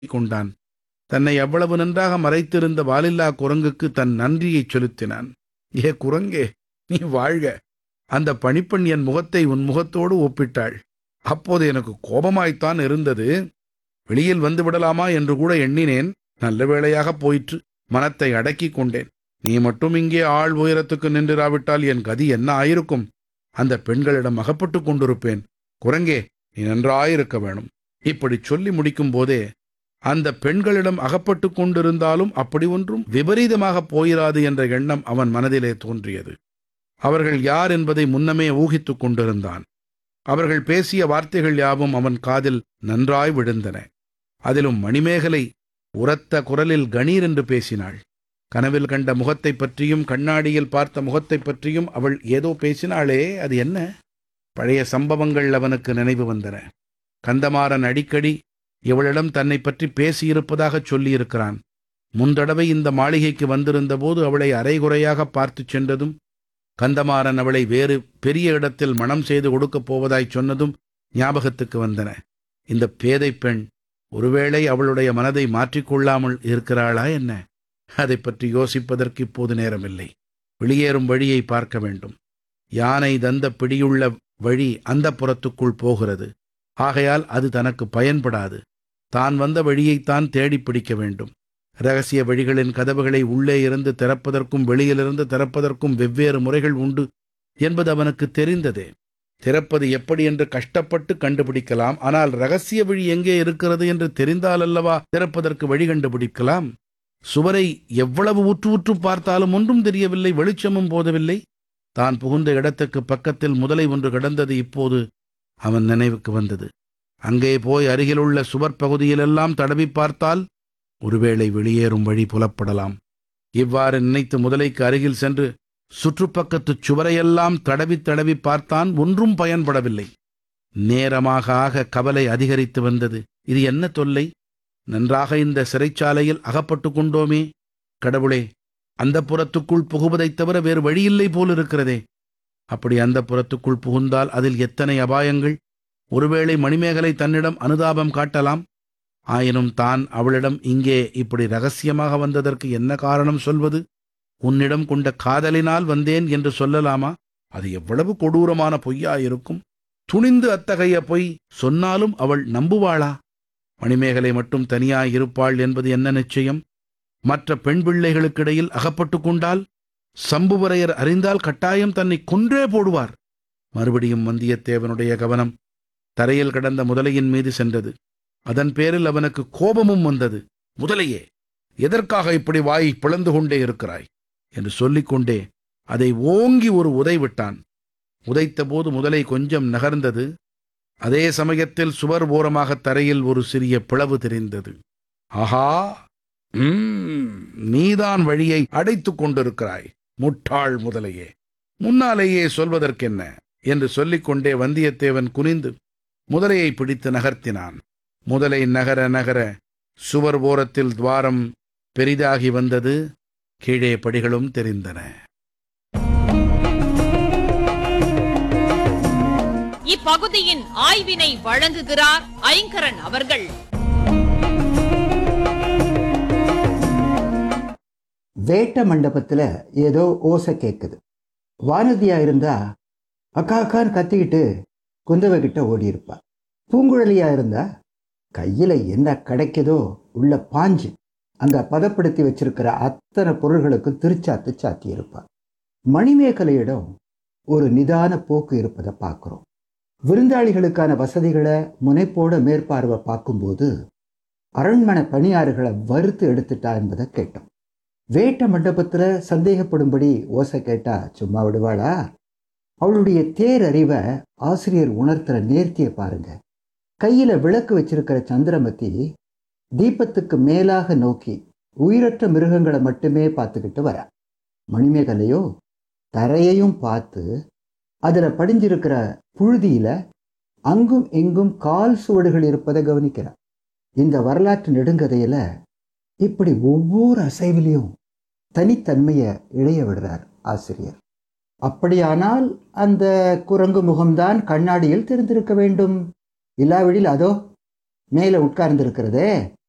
கொண்டான் தன்னை அவ்வளவு நன்றாக மறைத்திருந்த வாலில்லா குரங்குக்கு தன் நன்றியைச் செலுத்தினான் ஏ குரங்கே நீ வாழ்க அந்த பணிப்பெண் என் முகத்தை உன் முகத்தோடு ஒப்பிட்டாள் அப்போது எனக்கு கோபமாய்த்தான் இருந்தது வெளியில் வந்து விடலாமா என்று கூட எண்ணினேன் நல்ல வேளையாக போயிற்று மனத்தை அடக்கிக் கொண்டேன் நீ மட்டும் இங்கே ஆள் உயரத்துக்கு நின்றிராவிட்டால் என் கதி என்ன ஆயிருக்கும் அந்த பெண்களிடம் அகப்பட்டுக் கொண்டிருப்பேன் குரங்கே நீ நன்றாயிருக்க வேணும் இப்படி சொல்லி முடிக்கும் போதே அந்த பெண்களிடம் அகப்பட்டுக் கொண்டிருந்தாலும் அப்படி ஒன்றும் விபரீதமாக போயிராது என்ற எண்ணம் அவன் மனதிலே தோன்றியது அவர்கள் யார் என்பதை முன்னமே ஊகித்துக் கொண்டிருந்தான் அவர்கள் பேசிய வார்த்தைகள் யாவும் அவன் காதில் நன்றாய் விழுந்தன அதிலும் மணிமேகலை உரத்த குரலில் கணீர் என்று பேசினாள் கனவில் கண்ட முகத்தைப் பற்றியும் கண்ணாடியில் பார்த்த முகத்தைப் பற்றியும் அவள் ஏதோ பேசினாளே அது என்ன பழைய சம்பவங்கள் அவனுக்கு நினைவு வந்தன கந்தமாறன் அடிக்கடி இவளிடம் தன்னை பற்றி பேசியிருப்பதாகச் சொல்லியிருக்கிறான் முந்தடவை இந்த மாளிகைக்கு வந்திருந்தபோது அவளை அரைகுறையாக பார்த்துச் சென்றதும் கந்தமாறன் அவளை வேறு பெரிய இடத்தில் மணம் செய்து கொடுக்கப் போவதாய் சொன்னதும் ஞாபகத்துக்கு வந்தன இந்த பேதை பெண் ஒருவேளை அவளுடைய மனதை மாற்றிக்கொள்ளாமல் இருக்கிறாளா என்ன அதை பற்றி யோசிப்பதற்கு இப்போது நேரமில்லை வெளியேறும் வழியை பார்க்க வேண்டும் யானை தந்த பிடியுள்ள வழி அந்த புறத்துக்குள் போகிறது ஆகையால் அது தனக்கு பயன்படாது தான் வந்த வழியைத்தான் தேடிப் பிடிக்க வேண்டும் ரகசிய வழிகளின் கதவுகளை உள்ளே இருந்து திறப்பதற்கும் வெளியிலிருந்து திறப்பதற்கும் வெவ்வேறு முறைகள் உண்டு என்பது அவனுக்கு தெரிந்ததே திறப்பது எப்படி என்று கஷ்டப்பட்டு கண்டுபிடிக்கலாம் ஆனால் ரகசிய வழி எங்கே இருக்கிறது என்று தெரிந்தால் அல்லவா திறப்பதற்கு வழி கண்டுபிடிக்கலாம் சுவரை எவ்வளவு உற்று உற்று பார்த்தாலும் ஒன்றும் தெரியவில்லை வெளிச்சமும் போதவில்லை தான் புகுந்த இடத்துக்கு பக்கத்தில் முதலை ஒன்று கிடந்தது இப்போது அவன் நினைவுக்கு வந்தது அங்கே போய் அருகிலுள்ள சுவர் பகுதியிலெல்லாம் தடவி பார்த்தால் ஒருவேளை வெளியேறும் வழி புலப்படலாம் இவ்வாறு நினைத்து முதலைக்கு அருகில் சென்று சுற்றுப்பக்கத்துச் சுவரையெல்லாம் தடவி தடவி பார்த்தான் ஒன்றும் பயன்படவில்லை நேரமாக ஆக கவலை அதிகரித்து வந்தது இது என்ன தொல்லை நன்றாக இந்த சிறைச்சாலையில் அகப்பட்டு கொண்டோமே கடவுளே அந்த புறத்துக்குள் புகுவதைத் தவிர வேறு வழியில்லை போலிருக்கிறதே அப்படி அந்த புறத்துக்குள் புகுந்தால் அதில் எத்தனை அபாயங்கள் ஒருவேளை மணிமேகலை தன்னிடம் அனுதாபம் காட்டலாம் ஆயினும் தான் அவளிடம் இங்கே இப்படி ரகசியமாக வந்ததற்கு என்ன காரணம் சொல்வது உன்னிடம் கொண்ட காதலினால் வந்தேன் என்று சொல்லலாமா அது எவ்வளவு கொடூரமான பொய்யாயிருக்கும் துணிந்து அத்தகைய பொய் சொன்னாலும் அவள் நம்புவாளா மணிமேகலை மட்டும் தனியாய் இருப்பாள் என்பது என்ன நிச்சயம் மற்ற பெண் பிள்ளைகளுக்கிடையில் அகப்பட்டு கொண்டால் சம்புவரையர் அறிந்தால் கட்டாயம் தன்னை கொன்றே போடுவார் மறுபடியும் வந்தியத்தேவனுடைய கவனம் தரையில் கிடந்த முதலையின் மீது சென்றது அதன் பேரில் அவனுக்கு கோபமும் வந்தது முதலையே எதற்காக இப்படி வாய் பிளந்து கொண்டே இருக்கிறாய் என்று சொல்லிக்கொண்டே அதை ஓங்கி ஒரு உதை விட்டான் உதைத்தபோது முதலை கொஞ்சம் நகர்ந்தது அதே சமயத்தில் சுவர் ஓரமாக தரையில் ஒரு சிறிய பிளவு தெரிந்தது ஆஹா ம் நீதான் வழியை அடைத்துக் கொண்டிருக்கிறாய் முட்டாள் முதலையே முன்னாலேயே சொல்வதற்கென்ன என்று சொல்லிக்கொண்டே வந்தியத்தேவன் குனிந்து முதலையை பிடித்து நகர்த்தினான் முதலை நகர நகர சுவர் ஓரத்தில் துவாரம் பெரிதாகி வந்தது கீழே படிகளும் தெரிந்தன இப்பகுதியின் ஆய்வினை வழங்குகிறார் ஐங்கரன் அவர்கள் வேட்ட மண்டபத்தில் ஏதோ ஓசை கேட்குது வானதியா இருந்தா அக்கா அக்கான்னு கத்திக்கிட்டு குந்தவை கிட்ட ஓடி இருப்பா பூங்குழலியா இருந்தா கையில் என்ன கிடைக்குதோ உள்ள பாஞ்சு அங்க பதப்படுத்தி வச்சிருக்கிற அத்தனை பொருள்களுக்கும் திருச்சாத்து சாத்தி இருப்பா மணிமேகலையிடம் ஒரு நிதான போக்கு இருப்பதை பார்க்குறோம் விருந்தாளிகளுக்கான வசதிகளை முனைப்போட மேற்பார்வை பார்க்கும்போது அரண்மனை பணியாறுகளை வறுத்து எடுத்துட்டா என்பதை கேட்டோம் வேட்ட மண்டபத்தில் சந்தேகப்படும்படி ஓசை கேட்டா சும்மா விடுவாளா அவளுடைய தேரறிவை ஆசிரியர் உணர்த்துற நேர்த்தியை பாருங்க கையில விளக்கு வச்சிருக்கிற சந்திரமதி தீபத்துக்கு மேலாக நோக்கி உயிரற்ற மிருகங்களை மட்டுமே பார்த்துக்கிட்டு வர மணிமேகலையோ தரையையும் பார்த்து அதில் படிஞ்சிருக்கிற புழுதியில அங்கும் இங்கும் கால் சுவடுகள் இருப்பதை கவனிக்கிறார் இந்த வரலாற்று நெடுங்கதையில இப்படி ஒவ்வொரு அசைவிலையும் தனித்தன்மையை இழைய விடுறார் ஆசிரியர் அப்படியானால் அந்த குரங்கு முகம்தான் கண்ணாடியில் தெரிந்திருக்க வேண்டும் இல்லாவிடில் அதோ மேலே உட்கார்ந்திருக்கிறதே